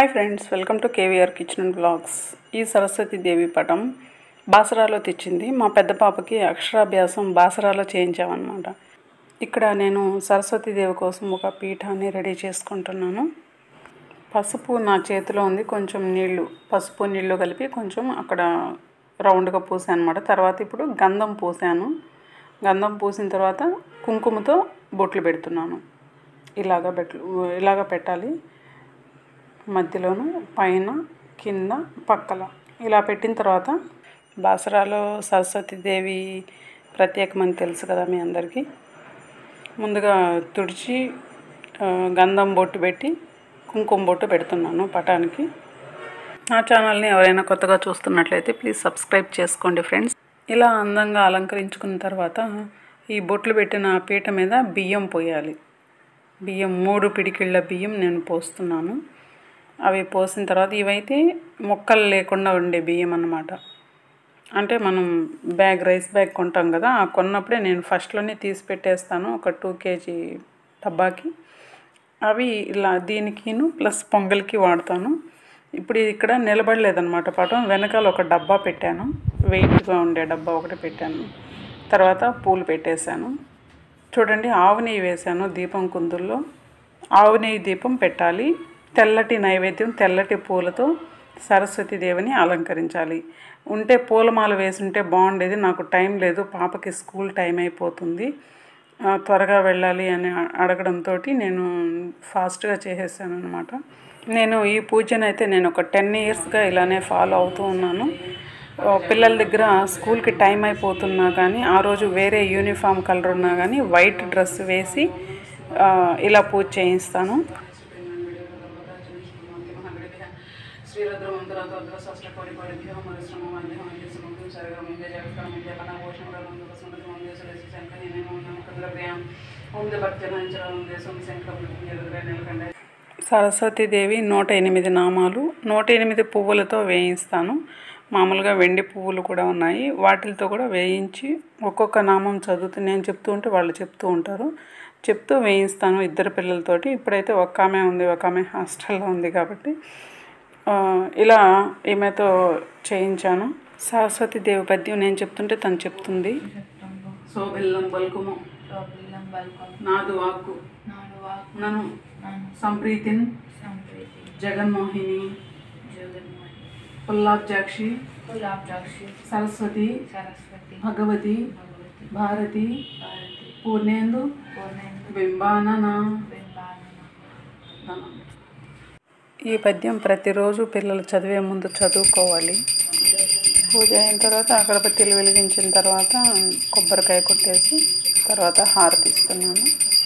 hi friends welcome to K V R kitchen and blogs ఈ సరస్వతి దేవి పటం బాసరాలో తెచ్చింది మా పెద్ద పాపకి అక్షరాభ్యాసం బాసరాలో చేయించామన్నమాట ఇక్కడ నేను సరస్వతి దేవి కోసం ఒక పీఠాన్ని రెడీ చేసుకుంటున్నాను పసుపు నా చేతిలో ఉంది కొంచెం నీళ్లు పసుపు నీళ్లు కలిపి కొంచెం అక్కడ రౌండ్గా పూసాను అనమాట తర్వాత ఇప్పుడు గంధం పూసాను గంధం పూసిన తర్వాత కుంకుమతో బొట్లు పెడుతున్నాను ఇలాగ పెట్టు ఇలాగ పెట్టాలి మధ్యలోను పైన కింద పక్కల ఇలా పెట్టిన తర్వాత బాసరాలో సరస్వతి దేవి ప్రత్యేకమని తెలుసు కదా మీ అందరికీ ముందుగా తుడిచి ఆ, గంధం బొట్టు పెట్టి కుంకుమ బొట్టు పెడుతున్నాను పటానికి నా ఛానల్ని ఎవరైనా కొత్తగా చూస్తున్నట్లయితే ప్లీజ్ సబ్స్క్రైబ్ చేసుకోండి ఫ్రెండ్స్ ఇలా అందంగా అలంకరించుకున్న తర్వాత ఈ బొట్లు పెట్టిన పీట మీద బియ్యం పోయాలి బియ్యం మూడు పిడికిళ్ళ బియ్యం నేను పోస్తున్నాను అవి పోసిన తర్వాత ఇవైతే మొక్కలు లేకుండా ఉండే బియ్యం అన్నమాట అంటే మనం బ్యాగ్ రైస్ బ్యాగ్ కొంటాం కదా ఆ కొన్నప్పుడే నేను ఫస్ట్లోనే తీసి పెట్టేస్తాను ఒక టూ కేజీ డబ్బాకి అవి ఇలా దీనికిను ప్లస్ పొంగల్కి వాడతాను ఇప్పుడు ఇది ఇక్కడ నిలబడలేదన్నమాట పటం వెనకాల ఒక డబ్బా పెట్టాను వెయిట్గా ఉండే డబ్బా ఒకటి పెట్టాను తర్వాత పూలు పెట్టేశాను చూడండి ఆవు నెయ్యి వేశాను దీపం కుందుల్లో ఆవు నెయ్యి దీపం పెట్టాలి తెల్లటి నైవేద్యం తెల్లటి పూలతో సరస్వతి దేవిని అలంకరించాలి ఉంటే పూలమాల వేసుంటే బాగుండేది నాకు టైం లేదు పాపకి స్కూల్ టైం అయిపోతుంది ఆ, త్వరగా వెళ్ళాలి అని అడగడంతో నేను ఫాస్ట్గా చేసేసాను అనమాట నేను ఈ పూజను అయితే నేను ఒక టెన్ ఇయర్స్గా ఇలానే ఫాలో అవుతూ ఉన్నాను ఆ, పిల్లల దగ్గర స్కూల్కి టైం అయిపోతున్నా కానీ ఆ రోజు వేరే యూనిఫామ్ కలర్ ఉన్నా కానీ వైట్ డ్రెస్ వేసి ఆ, ఇలా పూజ చేయిస్తాను సరస్వతీదేవి నూట ఎనిమిది నామాలు నూట ఎనిమిది పువ్వులతో వేయిస్తాను మామూలుగా వెండి పువ్వులు కూడా ఉన్నాయి వాటితో కూడా వేయించి ఒక్కొక్క నామం చదువుతూ నేను చెప్తూ ఉంటే వాళ్ళు చెప్తూ ఉంటారు చెప్తూ వేయిస్తాను ఇద్దరు పిల్లలతోటి ఇప్పుడైతే ఒక్క ఆమె ఉంది ఒక ఆమె హాస్టల్లో ఉంది కాబట్టి ఆ, ఇలా ఈమెతో చేయించాను సరస్వతి దేవి పద్యం నేను చెప్తుంటే తను చెప్తుంది సో బెల్లం పలుకుము ప్రోబిల్లం బల్కం నాదు వాక్కు నాడు వాక్ నను నన్ను సంప్రీతిన్ సంప్రీతి జగన్మోహిని జగన్మోహి పుల్లాబ్జాక్షి కులాబ్జాక్షి సరస్వతి సరస్వతి భగవతి భగవతి భారతి భారతి పూర్ణేందు పూర్ణేందు బింబానన బింబానన ఈ పద్యం ప్రతిరోజు పిల్లలు చదివే ముందు చదువుకోవాలి పూజ అయిన తర్వాత అగరబత్తీలు వెలిగించిన తర్వాత కొబ్బరికాయ కొట్టేసి తర్వాత హారతి ఇస్తున్నాను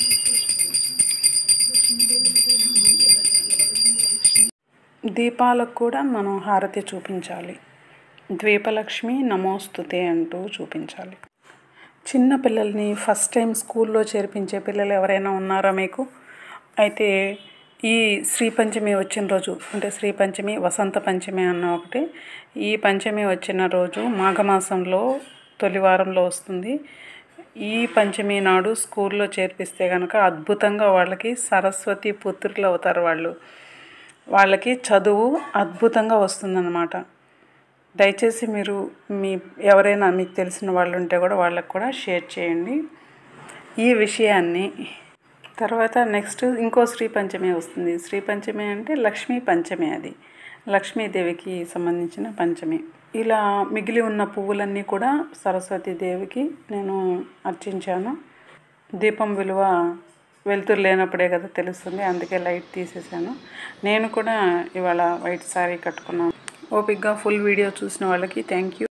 దీపాలకు కూడా మనం హారతి చూపించాలి ద్వీపలక్ష్మి నమోస్తుతే అంటూ చూపించాలి చిన్న పిల్లల్ని ఫస్ట్ టైం స్కూల్లో చేర్పించే పిల్లలు ఎవరైనా ఉన్నారా మీకు అయితే ఈ శ్రీ పంచమి వచ్చిన రోజు అంటే శ్రీ పంచమి వసంత పంచమి అన్న ఒకటి ఈ పంచమి వచ్చిన రోజు మాఘమాసంలో తొలి వారంలో వస్తుంది ఈ పంచమి నాడు స్కూల్లో చేర్పిస్తే కనుక అద్భుతంగా వాళ్ళకి సరస్వతి పుత్రులు అవుతారు వాళ్ళు వాళ్ళకి చదువు అద్భుతంగా వస్తుందన్నమాట దయచేసి మీరు మీ ఎవరైనా మీకు తెలిసిన వాళ్ళు ఉంటే కూడా వాళ్ళకి కూడా షేర్ చేయండి ఈ విషయాన్ని తర్వాత నెక్స్ట్ ఇంకో శ్రీ పంచమి వస్తుంది శ్రీ పంచమి అంటే లక్ష్మీ పంచమి అది లక్ష్మీదేవికి సంబంధించిన పంచమి ఇలా మిగిలి ఉన్న పువ్వులన్నీ కూడా సరస్వతి దేవికి నేను అర్చించాను దీపం విలువ వెలుతురు లేనప్పుడే కదా తెలుస్తుంది అందుకే లైట్ తీసేసాను నేను కూడా ఇవాళ వైట్ శారీ కట్టుకున్నాను ఓపిక్గా ఫుల్ వీడియో చూసిన వాళ్ళకి థ్యాంక్ యూ